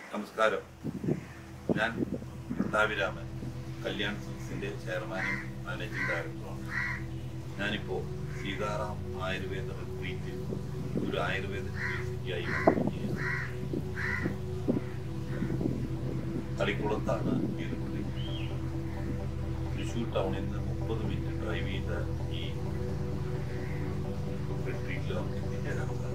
നമസ്കാരം ഞാൻ പ്രതാപിരാമൻ കല്യാൺ സിൽസിന്റെ ചെയർമാനും മാനേജിംഗ് ഡയറക്ടറുമാണ് ഞാനിപ്പോൾ സീതാറാം ആയുർവേദ റിട്രീറ്റിൽ ഒരു ആയുർവേദ ചികിത്സയ്ക്കായി വന്നിരിക്കുകയാണ് തളിക്കുളത്താണ് ഈ റിട്രീറ്റ് തൃശ്ശൂർ ടൗണിൽ നിന്ന് മുപ്പത് മിനിറ്റ് ഡ്രൈവ് ചെയ്ത ഈ റിട്രീറ്റിൽ നമുക്ക് എത്തിച്ചേരാൻ സാധിക്കും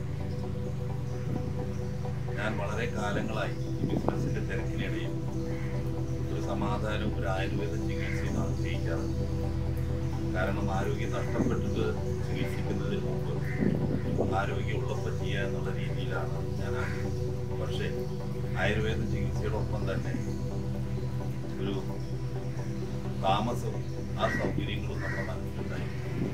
ഞാൻ വളരെ കാലങ്ങളായി ഈ ബിസിനസിന്റെ തിരക്കിനിടയിൽ ഒരു സമാധാനവും ഒരു ആയുർവേദ ചികിത്സയും ആഗ്രഹിക്കാറുണ്ട് കാരണം ആരോഗ്യം നഷ്ടപ്പെട്ടിട്ട് ചികിത്സിക്കുന്നതിന് മുമ്പ് ആരോഗ്യമുള്ളപ്പോൾ ചെയ്യുക എന്നുള്ള രീതിയിലാണ് ഞാൻ ആഗ്രഹിച്ചത് പക്ഷേ ആയുർവേദ ചികിത്സയോടൊപ്പം തന്നെ ഒരു താമസവും ആ സൗകര്യങ്ങളും നമ്മുടെ മനസ്സിലുണ്ടായി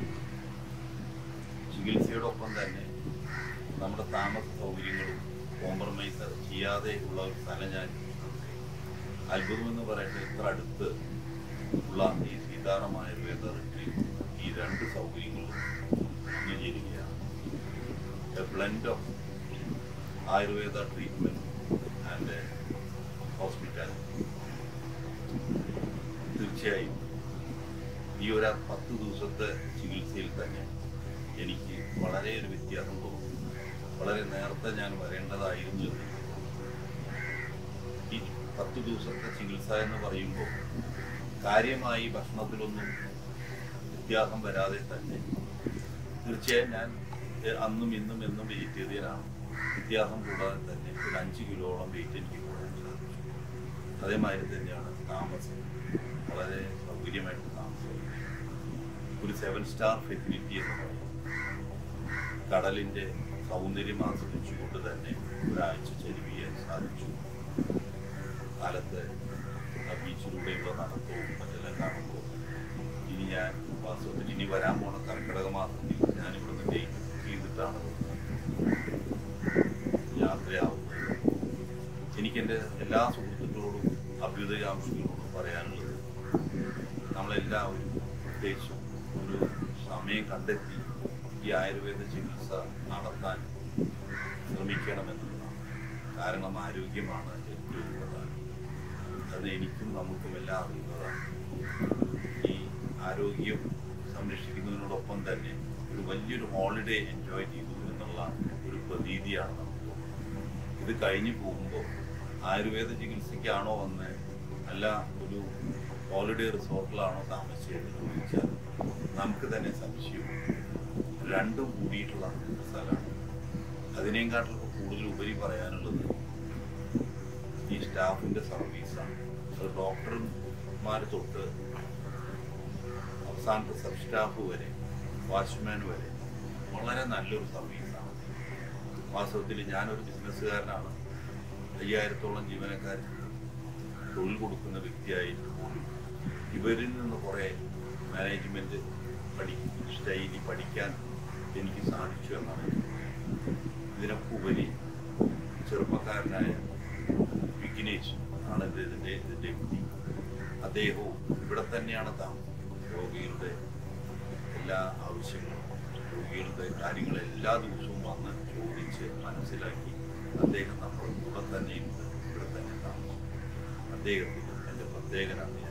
ചികിത്സയോടൊപ്പം തന്നെ നമ്മുടെ താമസ സൗകര്യങ്ങളും കോംപ്രമൈസ് ചെയ്യാതെ ഉള്ള ഒരു സ്ഥലം ഞാൻ അത്ഭുതമെന്ന് പറയട്ടെ ഇത്ര അടുത്ത് ഉള്ള ഈ സീതാറാം ആയുർവേദ റിട്രീറ്റ് ഈ രണ്ട് സൗകര്യങ്ങളും ഒന്നുചേരുകയാണ് a blend of Ayurveda treatment and hospitality തീർച്ചയായും ഈ ഒരു പത്ത് ദിവസത്തെ ചികിത്സയിൽ തന്നെ എനിക്ക് വളരെ ഒരു വ്യത്യാസം തോന്നുന്നു വളരെ നേരത്തെ ഞാൻ വരേണ്ടതായിരുന്നു എന്ന് എനിക്ക് തോന്നുന്നു. ഈ പത്ത് ദിവസത്തെ ചികിത്സ എന്ന് പറയുമ്പോൾ കാര്യമായി ഭക്ഷണത്തിലൊന്നും വ്യത്യാസം വരാതെ തന്നെ തീർച്ചയായും ഞാൻ എ- അന്നും ഇന്നും എന്നും വെജിറ്റേറിയനാണ് വ്യത്യാസം കൂടാതെ തന്നെ ഒരു അഞ്ച് കിലോളം വെയിറ്റ് എനിക്ക് കൂടാൻ സാധിച്ചു അതേമാതിരി തന്നെയാണ് താമസം വളരെ സൗകര്യമായിട്ട് താമസം ഒരു സെവൻ സ്റ്റാർ ഫെസിലിറ്റി എന്ന് പറയും കടലിന്റെ സൗന്ദര്യം ആസ്വദിച്ചുകൊണ്ട് തന്നെ ഒരാഴ്ച ചെരുവിയാൻ സാധിച്ചു കാലത്ത് ആ ബീച്ചിലൂടെയുള്ള നടത്തവും മറ്റെല്ലാം കാണുമ്പോൾ ഇനി ഞാൻ വാസ്തവത്തിൽ ഇനി വരാൻ പോണ കർക്കിടക മാസത്തിൽ ഞാൻ ഇവിടുന്ന് ഡേറ്റ് ചെയ്തിട്ടാണ് യാത്രയാവുന്നത് എനിക്കെൻ്റെ എല്ലാ സുഹൃത്തുക്കളോടും അഭ്യുദയാംശങ്ങളോടും പറയാനുള്ളത് നമ്മളെല്ലാവരും പ്രത്യേകിച്ചും ഒരു സമയം കണ്ടെത്തി ഈ ആയുർവേദ ചികിത്സ നടത്താൻ ശ്രമിക്കണമെന്നുള്ളതാണ് കാരണം ആരോഗ്യമാണ് ഏറ്റവും പ്രധാനം അത് എനിക്കും നമുക്കും എല്ലാം അറിയുന്നതാണ് ഈ ആരോഗ്യം സംരക്ഷിക്കുന്നതിനോടൊപ്പം തന്നെ ഒരു വലിയൊരു ഹോളിഡേ എൻജോയ് ചെയ്തു എന്നുള്ള ഒരു പ്രതീതിയാണ് നമുക്ക് ഇത് കഴിഞ്ഞു പോകുമ്പോൾ ആയുർവേദ ചികിത്സയ്ക്കാണോ വന്ന് അല്ല ഒരു ഹോളിഡേ റിസോർട്ടിലാണോ താമസിച്ചതെന്ന് ചോദിച്ചാൽ നമുക്ക് തന്നെ സംശയവും രണ്ടും കൂടിയിട്ടുള്ള സ്ഥലമാണ് അതിനേക്കാട്ടിലും കൂടുതൽ ഉപരി പറയാനുള്ളത് ഈ സ്റ്റാഫിന്റെ സർവീസാണ് അത് ഡോക്ടർമാർ തൊട്ട് അവസാനത്തെ സബ് സ്റ്റാഫ് വരെ വാച്ച്മാൻ വരെ വളരെ നല്ലൊരു സർവീസാണ് വാസ്തവത്തിൽ ഞാനൊരു ബിസിനസ്സുകാരനാണ് അയ്യായിരത്തോളം ജീവനക്കാർക്ക് തൊഴിൽ കൊടുക്കുന്ന വ്യക്തിയായിട്ട് പോലും ഇവരിൽ നിന്ന് കുറേ മാനേജ്മെന്റ് പഠി ശൈലി പഠിക്കാൻ എനിക്ക് സാധിച്ചു എന്നാണ് ഇതിനൊക്കെ ഉപരി ചെറുപ്പക്കാരനായ വിഘ്നേഷ് ആണ് ഇത് ഇതിൻ്റെ ഇതിൻ്റെ വ്യക്തി അദ്ദേഹവും ഇവിടെ തന്നെയാണ് താമസം രോഗികളുടെ എല്ലാ ആവശ്യങ്ങളും രോഗികളുടെ കാര്യങ്ങൾ എല്ലാ ദിവസവും വന്ന് ചോദിച്ച് മനസ്സിലാക്കി അദ്ദേഹം നമ്മുടെ കൂടെ തന്നെ ഉണ്ട് ഇവിടെ തന്നെ താമസം അദ്ദേഹത്തിന് എൻ്റെ പ്രത്യേക നന്ദി